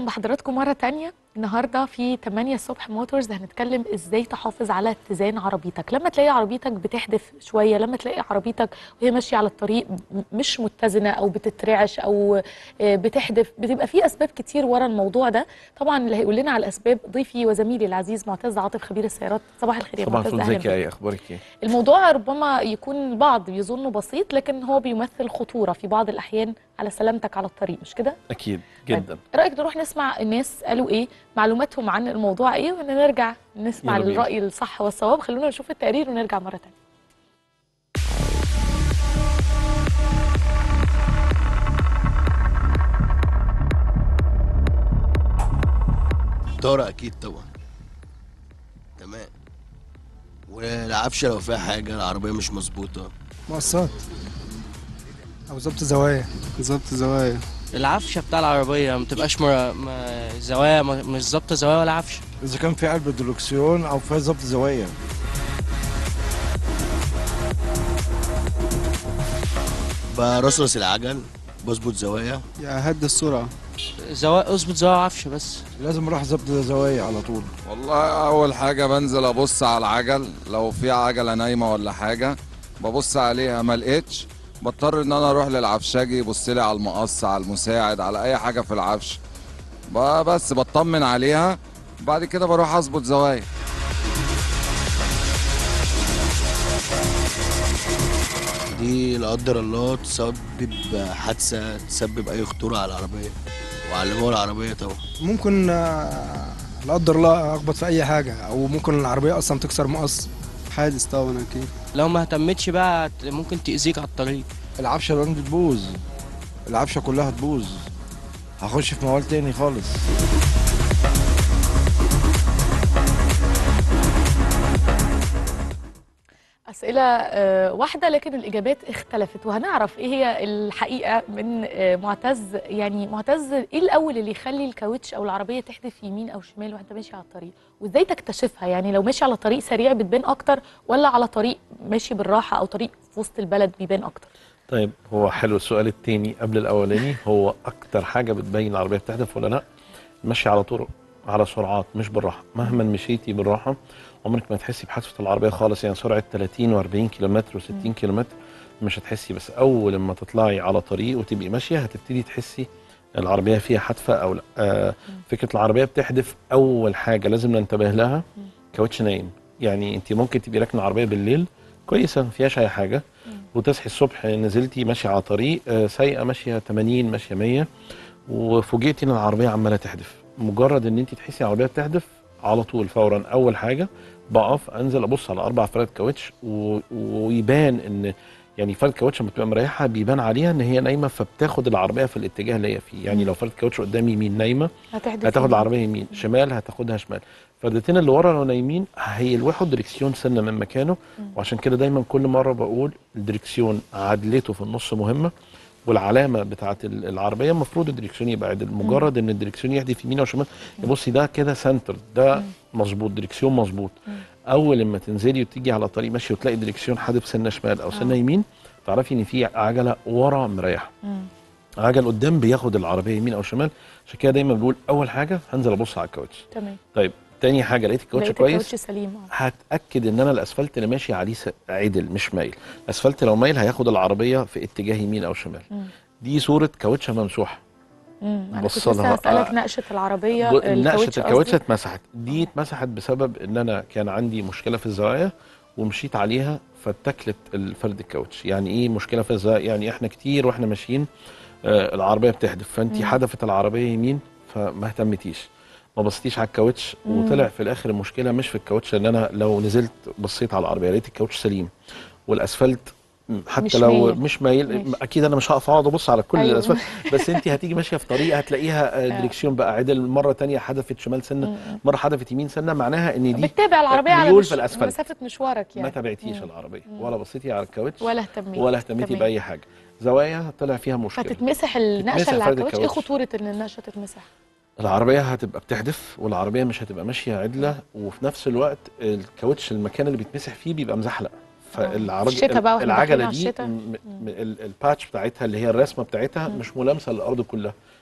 بحضراتكم مرة تانية النهاردة في 8 الصبح موتورز هنتكلم ازاي تحافظ على اتزان عربيتك لما تلاقي عربيتك بتحدف شوية لما تلاقي عربيتك وهي ماشية على الطريق م- مش متزنة او بتترعش او آه، بتحدف بتبقى في اسباب كتير ورا الموضوع ده طبعا اللي هيقول لنا على الاسباب ضيفي وزميلي العزيز معتز عاطف خبير السيارات صباح الخير يا صباح معتز الفل أهلاً ازيك يا بيك. ايه اخبارك ايه الموضوع ربما يكون البعض يظنه بسيط لكن هو بيمثل خطورة في بعض الأحيان على سلامتك على الطريق مش كده؟ اكيد طيب، جدا إيه رايك نروح نسمع الناس قالوا ايه معلوماتهم عن الموضوع ايه ونرجع نسمع يلا بينا. الراي الصح والصواب خلونا نشوف التقرير ونرجع مره تانية طارق اكيد طبعا تمام والعفشه لو فيها حاجه العربيه مش مظبوطه مقصات او ظبط زوايا ظبط زوايا العفشه بتاع العربيه ما بتبقاش مر... ما... زوايا ما- مش ظابطه زوايا ولا عفشه اذا كان في قلب دركسيون او في ظبط زوايا برصرص العجل بظبط زوايا يا هد السرعة زوايا اظبط زوايا عفشه بس لازم اروح ظبط زوايا على طول والله اول حاجه بنزل ابص على العجل لو في عجله نايمه ولا حاجه ببص عليها ما لقيتش بضطر ان انا اروح للعفشاجي يبص لي على المقص على المساعد على اي حاجه في العفش ب- بس بطمن عليها بعد كده بروح اظبط زوايا دي لا قدر الله تسبب حادثه تسبب اي خطوره على العربيه وعلى اللي هو العربيه طبعا ممكن آه، لا قدر الله اخبط في اي حاجه او ممكن العربيه اصلا تكسر مقص حادث طبعا أكيد لو ما اهتمتش بقى ت- ممكن تاذيك على الطريق العفشه لو عندي تبوظ العفشه كلها تبوظ هخش في موال تاني خالص اسئله آه، واحده لكن الاجابات اختلفت وهنعرف ايه هي الحقيقه من آه، معتز يعني معتز ايه الاول اللي يخلي الكاوتش او العربيه تحدف يمين او شمال وانت ماشي على الطريق وازاي تكتشفها يعني لو ماشي على طريق سريع بتبان اكتر ولا على طريق ماشي بالراحه او طريق في وسط البلد بيبان اكتر طيب هو حلو السؤال التاني قبل الاولاني هو اكتر حاجه بتبين العربيه بتهدف ولا لا ماشي على طرق على سرعات مش بالراحه مهما مشيتي بالراحه عمرك ما تحسي بحادثه العربيه خالص يعني سرعه 30 و40 كيلومتر و60 كيلومتر مش هتحسي بس اول ما تطلعي على طريق وتبقي ماشيه هتبتدي تحسي العربيه فيها حادثه او لا آه فكره العربيه بتحدف اول حاجه لازم ننتبه لها كاوتش نايم يعني انت ممكن تبقي راكنه عربيه بالليل كويسه ما فيهاش اي حاجه وتصحي الصبح نزلتي ماشيه على طريق آه، سايقه ماشيه 80 ماشيه 100 وفوجئتي ان العربيه عماله تحدف مجرد ان انت تحسي العربيه بتحدف على طول فورا اول حاجه بقف انزل ابص على اربع فرد كاوتش و- ويبان ان يعني فرد كاوتش لما بتبقى مريحه بيبان عليها ان هي نايمه فبتاخد العربيه في الاتجاه اللي هي فيه يعني لو فرد كاوتش قدامي يمين نايمه هتحدف هتاخد يمين. العربيه يمين شمال هتاخدها شمال فردتين اللي ورا لو نايمين هيلوحوا الدركسيون سنه من مكانه وعشان كده دايما كل مره بقول الدركسيون عدلته في النص مهمه والعلامه بتاعه ال- العربيه المفروض الدركسيون يبقى عدل مجرد ان الدركسيون يحدف يمين او شمال بصي ده كده سنتر ده مظبوط دركسيون مظبوط اول لما تنزلي وتيجي على طريق ماشي وتلاقي الدركسيون حادف سنه شمال او سنه يمين تعرفي ان في عجله ورا مريحه عجل قدام بياخد العربيه يمين او شمال عشان كده دايما بقول اول حاجه هنزل ابص على الكاوتش تمام طيب تاني حاجه لقيت الكاوتش لقيت كويس الكاوتش سليم آه. هتاكد ان انا الاسفلت اللي ماشي عليه س- عدل مش مايل الاسفلت لو مايل هياخد العربيه في اتجاه يمين او شمال دي صوره كاوتشه ممسوحه مم. انا كنت بصلها. لسه هسالك آه. نقشه العربيه ب- الكاوتش نقشه قصدي. الكاوتشه اتمسحت دي اتمسحت بسبب ان انا كان عندي مشكله في الزوايا ومشيت عليها فاتكلت الفرد الكاوتش يعني ايه مشكله في الزوايا يعني احنا كتير واحنا ماشيين آه العربيه بتحدف فانت حدفت العربيه يمين فما اهتمتيش ما بصيتيش على الكاوتش وطلع في الاخر المشكله مش في الكاوتش ان انا لو نزلت بصيت على العربيه لقيت الكاوتش سليم والاسفلت م، حتى مش لو مايل. مش مايل ماشي. اكيد انا مش هقف اقعد ابص على كل أيوة. الاسفلت بس انت هتيجي ماشيه في طريق هتلاقيها آه، دريكسيون بقى عدل مره تانية حدفت شمال سنه مره حدفت يمين سنه معناها ان دي بتتابع العربيه على ميول مش في الاسفلت مسافه مشوارك ما يعني تابعتيش العربيه ولا بصيتي على الكاوتش ولا اهتميتي ولا اهتميتي تمام. باي حاجه زوايا طلع فيها مشكله فتتمسح النقشه تتمسح اللي على فرد الكاوتش ايه الكاوتش. خطوره ان النقشه تتمسح العربيه هتبقى بتحدف والعربيه مش هتبقى ماشيه عدله وفي نفس الوقت الكاوتش المكان اللي بيتمسح فيه بيبقى مزحلق فالعربيه الشتا بقى واحنا داخلين العجله على دي الشتا. م- م- ال- الباتش بتاعتها اللي هي الرسمه بتاعتها مش ملامسه للارض كلها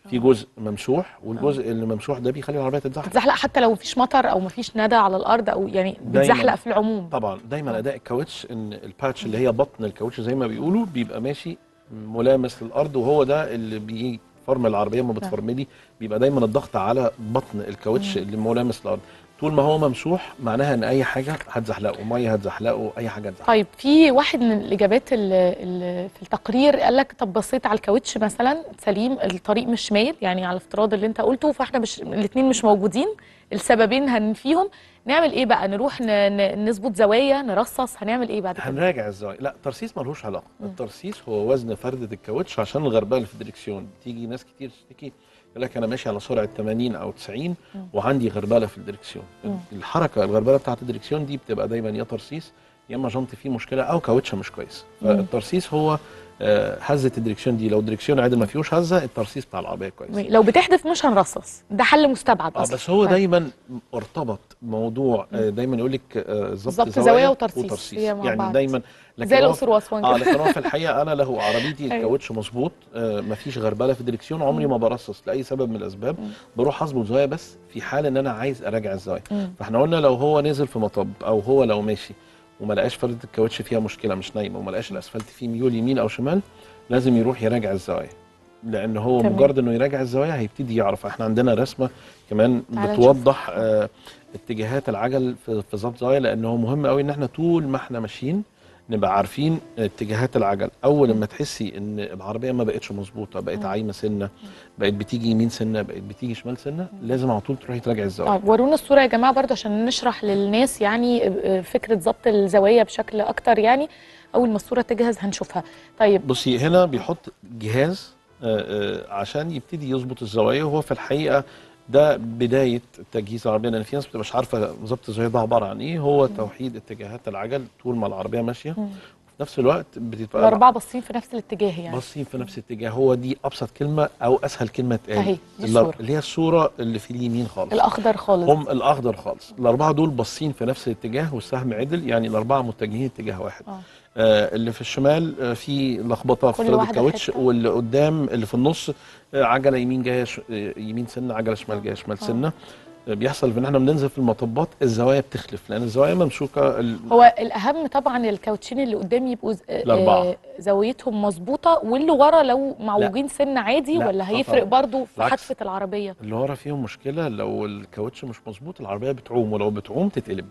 في جزء ممسوح والجزء اللي ممسوح ده بيخلي العربيه تتزحلق بتزحلق حتى لو مفيش مطر او مفيش ندى على الارض او يعني دايماً. بتزحلق في العموم طبعا دايما اداء الكاوتش ان الباتش اللي هي بطن الكاوتش زي ما بيقولوا بيبقى ماشي ملامس للارض وهو ده اللي بيفرمل العربيه ما بتفرملي بيبقى دايما الضغط على بطن الكاوتش اللي ملامس للارض طول ما هو ممسوح معناها ان اي حاجه هتزحلقه ميه هتزحلقه اي حاجه هتزحلقه طيب في واحد من الاجابات اللي اللي في التقرير قال لك طب بصيت على الكاوتش مثلا سليم الطريق مش مايل يعني على افتراض اللي انت قلته فاحنا مش الاثنين مش موجودين السببين هنفيهم نعمل ايه بقى نروح ن- ن- نظبط زوايا نرصص هنعمل ايه بعد كده هنراجع الزوايا لا الترصيص ملوش علاقه الترصيص هو وزن فرده الكاوتش عشان الغربله اللي في الدريكسيون تيجي ناس كتير تشتكي يقول لك انا ماشي على سرعه 80 او 90 وعندي غربله في الدريكسيون الحركه الغربله بتاعه الدريكسيون دي بتبقى دايما يا ترصيص يا اما جنط فيه مشكله او كاوتشه مش كويس فالترصيص هو آه، هزه الدريكسيون دي لو الدريكسيون عادل ما فيهوش هزه الترصيص بتاع العربيه كويس لو بتحدف مش هنرصص ده حل مستبعد اه اصلا بس هو طيب. دايما ارتبط موضوع آه، دايما يقول لك آه، ظبط ظبط زوايا زوايا وترصيص، هي مع يعني بعض. دايما زي هو- الاقصر واسوان اه كده لكن هو في الحقيقه انا له عربيتي أيوة. الكاوتش مظبوط آه مفيش غربله في الدريكسيون عمري ما برصص لاي سبب من الاسباب بروح اظبط زوايا بس في حال ان انا عايز اراجع الزوايا فاحنا قلنا لو هو نزل في مطب او هو لو ماشي وما لقاش فرده الكاوتش فيها مشكله مش نايمه وما لقاش الاسفلت فيه ميول يمين او شمال لازم يروح يراجع الزوايا لان هو تمام. مجرد انه يراجع الزوايا هيبتدي يعرف احنا عندنا رسمه كمان تعالى بتوضح آه اتجاهات العجل في في ظبط زوايا لان هو مهم قوي ان احنا طول ما احنا ماشيين نبقى عارفين اتجاهات العجل اول لما تحسي ان العربيه ما بقتش مظبوطه بقت عايمه سنه بقت بتيجي يمين سنه بقت بتيجي شمال سنه لازم على طول تروحي تراجعي الزوايا طيب ورونا الصوره يا جماعه برضه عشان نشرح للناس يعني آه، فكره ضبط الزوايا بشكل اكتر يعني اول ما الصوره تجهز هنشوفها طيب بصي هنا بيحط جهاز آه، آه، عشان يبتدي يظبط الزوايا وهو في الحقيقه ده بدايه تجهيز العربيه لان في ناس بتبقاش عارفه ظبط الزوايا ده عباره عن ايه هو توحيد اتجاهات العجل طول ما العربيه ماشيه وفي نفس الوقت بتبقى الاربعه باصين في نفس الاتجاه يعني باصين في نفس الاتجاه هو دي ابسط كلمه او اسهل كلمه تقال أهي، دي اللي- الصورة. اللي هي الصوره اللي في اليمين خالص الاخضر خالص هم الاخضر خالص الاربعه دول باصين في نفس الاتجاه والسهم عدل يعني الاربعه متجهين اتجاه واحد آه. آه اللي في الشمال آه في لخبطه في كل فرد واحدة الكاوتش حتة. واللي قدام اللي في النص آه عجله يمين جايه ش... آه يمين سنه عجله شمال جايه شمال سنه آه بيحصل ان احنا بننزل في المطبات الزوايا بتخلف لان الزوايا ممسوكه ال... هو الاهم طبعا الكاوتشين اللي قدام يبقوا ز- آه، الأربعة. آه، زاويتهم مظبوطه واللي ورا لو معوجين سن عادي لا، ولا آه هيفرق طبعاً. برضو في بالعكس. حادثه العربيه اللي ورا فيهم مشكله لو الكاوتش مش مظبوط العربيه بتعوم ولو بتعوم تتقلب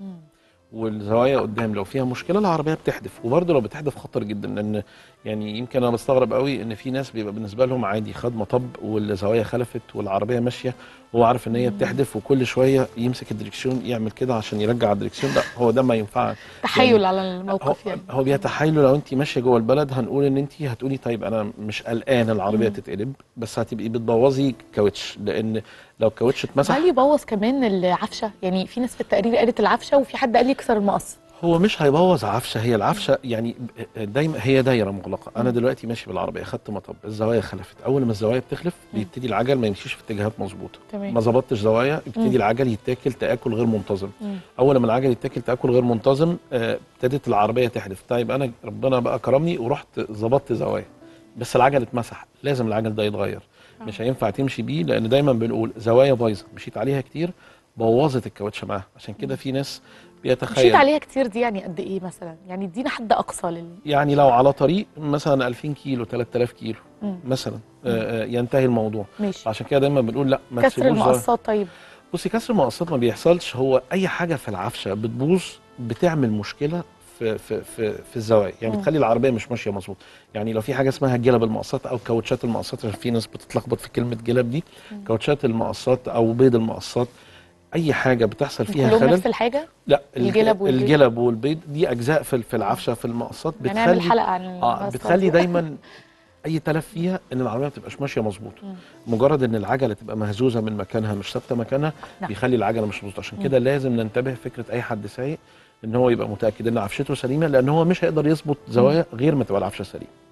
والزوايا قدام لو فيها مشكله العربيه بتحدف وبرضه لو بتحدف خطر جدا لان يعني يمكن انا بستغرب قوي ان في ناس بيبقى بالنسبه لهم عادي خد مطب والزوايا خلفت والعربيه ماشيه هو عارف ان هي بتحدف وكل شويه يمسك الدركسيون يعمل كده عشان يرجع الدركسيون لا هو ده ما ينفعش تحايل على هو, الموقف يعني هو بيتحايلوا لو انت ماشيه جوه البلد هنقول ان انت هتقولي طيب انا مش قلقان العربيه تتقلب بس هتبقي بتبوظي كاوتش لان لو الكاوتش اتمسح هل يبوظ كمان العفشه يعني في ناس في التقرير قالت العفشه وفي حد قال يكسر المقص هو مش هيبوظ عفشه هي العفشه يعني دايما هي دايره مغلقه انا دلوقتي ماشي بالعربيه خدت مطب الزوايا خلفت اول ما الزوايا بتخلف بيبتدي العجل ما يمشيش في اتجاهات مظبوطه تمام. ما ظبطتش زوايا يبتدي العجل يتاكل تاكل غير منتظم اول ما العجل يتاكل تاكل غير منتظم آه، ابتدت العربيه تحدف طيب انا ربنا بقى كرمني ورحت ظبطت زوايا بس العجل اتمسح لازم العجل ده يتغير مش هينفع تمشي بيه لان دايما بنقول زوايا بايظه مشيت عليها كتير بوظت الكاوتش معاها عشان كده في ناس بيتخيل مشيت عليها كتير دي يعني قد ايه مثلا يعني ادينا حد اقصى لل يعني لو على طريق مثلا 2000 كيلو 3000 كيلو مثلا آه، آه، ينتهي الموضوع ماشي عشان كده دايما بنقول لا ما كسر تسيبوش زوايا. المقصات طيب بصي كسر المقصات ما بيحصلش هو اي حاجه في العفشه بتبوظ بتعمل مشكله في في في في الزوايا يعني بتخلي العربيه مش ماشيه مظبوط يعني لو في حاجه اسمها جلب المقصات او كاوتشات المقصات عشان في ناس بتتلخبط في كلمه جلب دي كاوتشات المقصات او بيض المقصات اي حاجه بتحصل فيها كلهم خلل نفس الحاجه لا الج- الجلب والبيض. الجلب والبيض دي اجزاء في في العفشه في المقصات يعني نعمل بتخلي حلقه عن اه المقصات بتخلي دي. دايما اي تلف فيها ان العربيه ما تبقاش ماشيه مظبوط مجرد ان العجله تبقى مهزوزه من مكانها مش ثابته مكانها نعم. بيخلي العجله مش مظبوطه عشان كده لازم ننتبه فكره اي حد سايق ان هو يبقى متاكد ان عفشته سليمه لان هو مش هيقدر يظبط زوايا غير ما تبقى العفشه سليمه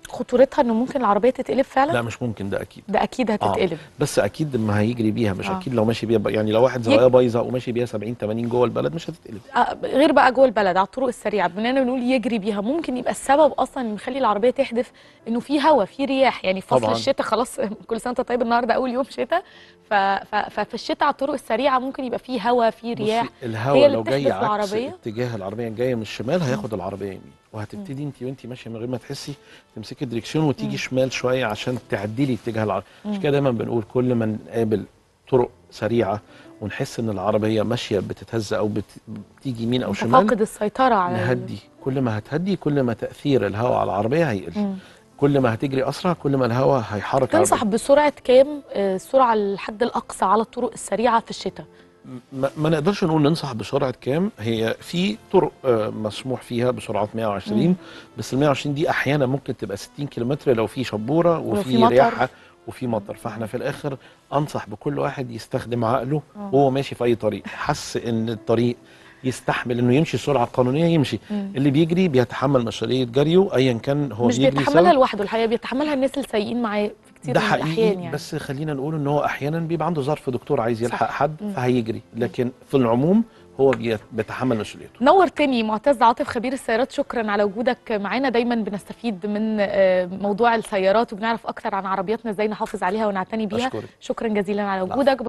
خطورتها انه ممكن العربيه تتقلب فعلا لا مش ممكن ده اكيد ده اكيد هتتقلب بس اكيد لما هيجري بيها مش آه. اكيد لو ماشي بيها ب- يعني لو واحد زوايا بايظه وماشي بيها 70 80 جوه البلد مش هتتقلب آه، غير بقى جوه البلد على الطرق السريعه بما اننا بنقول يجري بيها ممكن يبقى السبب اصلا اللي مخلي العربيه تحدف انه في هواء في رياح يعني في فصل طبعاً. الشتاء خلاص كل سنه وانت طيب النهارده اول يوم شتاء ف... ف... ففي الشتاء على الطرق السريعه ممكن يبقى في هواء في رياح بصي هي الهواء اللي لو جاي بتحدف عكس العربية؟ اتجاه العربيه جايه من الشمال هياخد العربيه يمين وهتبتدي انت وانت ماشيه من غير ما تحسي تمسكي الدريكسيون وتيجي شمال شويه عشان تعدلي اتجاه العربيه مش كده دايما بنقول كل ما نقابل طرق سريعه ونحس ان العربيه ماشيه بتتهز او بت... بتيجي يمين او انت شمال فاقد السيطره على ال- نهدي كل ما هتهدي كل ما تاثير الهواء على العربيه هيقل مم. كل ما هتجري اسرع كل ما الهواء هيحرك تنصح العربية. بسرعه كام آه، السرعه الحد الاقصى على الطرق السريعه في الشتاء ما, ما نقدرش نقول ننصح بسرعه كام هي في طرق آه، مسموح فيها بسرعات 120 مم. بس ال 120 دي احيانا ممكن تبقى 60 كيلومتر لو في شبوره ولو في وفي مطر. رياحه وفي مطر فاحنا في الاخر انصح بكل واحد يستخدم عقله وهو ماشي في اي طريق حس ان الطريق يستحمل انه يمشي السرعه القانونيه يمشي مم. اللي بيجري بيتحمل مسؤوليه جريه ايا كان هو مش بيجري بيتحملها سوا. لوحده الحقيقه بيتحملها الناس اللي سايقين معاه في كتير ده من حقيقي الاحيان يعني بس خلينا نقول ان هو احيانا بيبقى عنده ظرف دكتور عايز يلحق صح. حد مم. فهيجري لكن في العموم هو بيت- بيتحمل مسؤوليته نورتني معتز عاطف خبير السيارات شكرا على وجودك معانا دايما بنستفيد من آه، موضوع السيارات وبنعرف اكتر عن عربياتنا ازاي نحافظ عليها ونعتني بيها أشكرك. شكرا جزيلا على العفو. وجودك